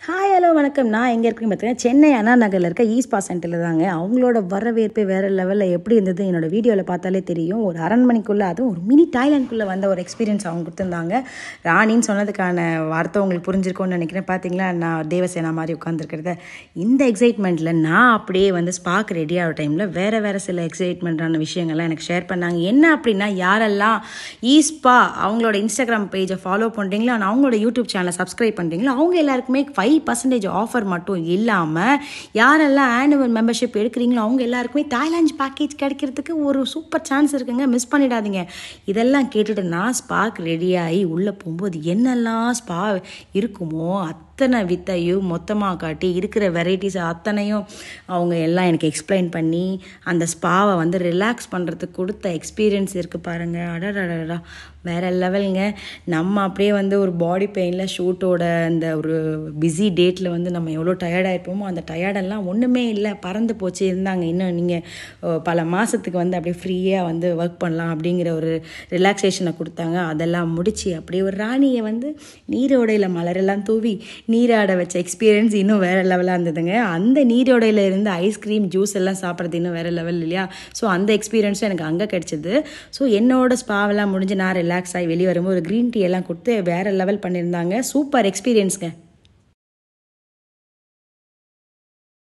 hi hello வணக்கம் நான் எங்கே இருக்கேன்னு பார்த்தீங்கன்னா சென்னை அண்ணா நகரில் இருக்க ஈஸ்பா சென்டரில் தாங்க அவங்களோட வரவேற்பு வேறு லெவலில் எப்படி இருந்தது என்னோட வீடியோவில் பார்த்தாலே தெரியும் ஒரு அரண்மனைக்குள்ளே அதுவும் ஒரு மினி டாய்லாண்ட்குள்ளே வந்த ஒரு எக்ஸ்பீரியன்ஸ் அவங்க கொடுத்துருந்தாங்க ராணின்னு சொன்னதுக்கான வார்த்தை உங்களுக்கு புரிஞ்சிருக்கும்னு நினைக்கிறேன் பார்த்தீங்களா நான் தேவசேனா மாதிரி உட்காந்துருக்கிறத இந்த எக்ஸைட்மெண்ட்டில் நான் அப்படியே வந்து ஸ்பாக் ரெடி ஆகிற டைமில் வேறு வேறு சில எக்ஸைட்மெண்ட்டான விஷயங்கள்லாம் எனக்கு ஷேர் பண்ணாங்க என்ன அப்படின்னா யாரெல்லாம் ஈஸ்பா அவங்களோட இன்ஸ்டாகிராம் பேஜை ஃபாலோ பண்ணுறீங்களோ and அவங்களோட யூடியூப் சேனலை சப்ஸ்கிரைப் பண்ணுறீங்களோ அவங்க எல்லாருக்குமே ஃபைவ் பர்சன்டேஜ் ஆஃபர் மட்டும் இல்லாமல் யாரெல்லாம் ஆனுவல் மெம்பர்ஷிப் எடுக்கிறீங்களோ அவங்க எல்லாருக்குமே தாய்லாந்து பேக்கேஜ் கிடைக்கிறதுக்கு ஒரு சூப்பர் சான்ஸ் இருக்குங்க மிஸ் பண்ணிடாதீங்க இதெல்லாம் கேட்டுட்டு நான் ஸ்பாக் ரெடியாகி உள்ளே போகும்போது என்னெல்லாம் ஸ்பா இருக்குமோ அத்தனை வித்தையும் மொத்தமாக காட்டி இருக்கிற வெரைட்டிஸ் அத்தனையும் அவங்க எல்லாம் எனக்கு எக்ஸ்பிளைன் பண்ணி அந்த ஸ்பாவை வந்து ரிலாக்ஸ் பண்ணுறதுக்கு கொடுத்த எக்ஸ்பீரியன்ஸ் இருக்குது பாருங்கள் அடடடடா வேற லெவலுங்க நம்ம அப்படியே வந்து ஒரு பாடி பெயினில் ஷூட்டோட அந்த ஒரு பிஸி டேட்டில் வந்து நம்ம எவ்வளோ டயர்டாக இருப்போமோ அந்த டயர்டெல்லாம் ஒன்றுமே இல்லை பறந்து போச்சு இருந்தாங்க இன்னும் நீங்கள் பல மாதத்துக்கு வந்து அப்படியே ஃப்ரீயாக வந்து ஒர்க் பண்ணலாம் அப்படிங்கிற ஒரு ரிலாக்ஸேஷனை கொடுத்தாங்க அதெல்லாம் முடிச்சு அப்படியே ஒரு ராணியை வந்து நீரோடையில் மலரெல்லாம் தூவி நீராட வச்ச எக்ஸ்பீரியன்ஸ் இன்னும் வேறு லெவலாக இருந்ததுங்க அந்த நீரோடையில் இருந்து ஐஸ்கிரீம் ஜூஸ் எல்லாம் சாப்பிட்றது இன்னும் வேறு லெவல் இல்லையா ஸோ அந்த எக்ஸ்பீரியன்ஸும் எனக்கு அங்கே கிடச்சிது ஸோ என்னோட ஸ்பாவெல்லாம் முடிஞ்சு நான் ரிலாக்ஸ் ஆகி வெளியே வரும்போது ஒரு க்ரீன் டீ எல்லாம் கொடுத்து வேறு லெவல் பண்ணியிருந்தாங்க சூப்பர் எக்ஸ்பீரியன்ஸ்ங்க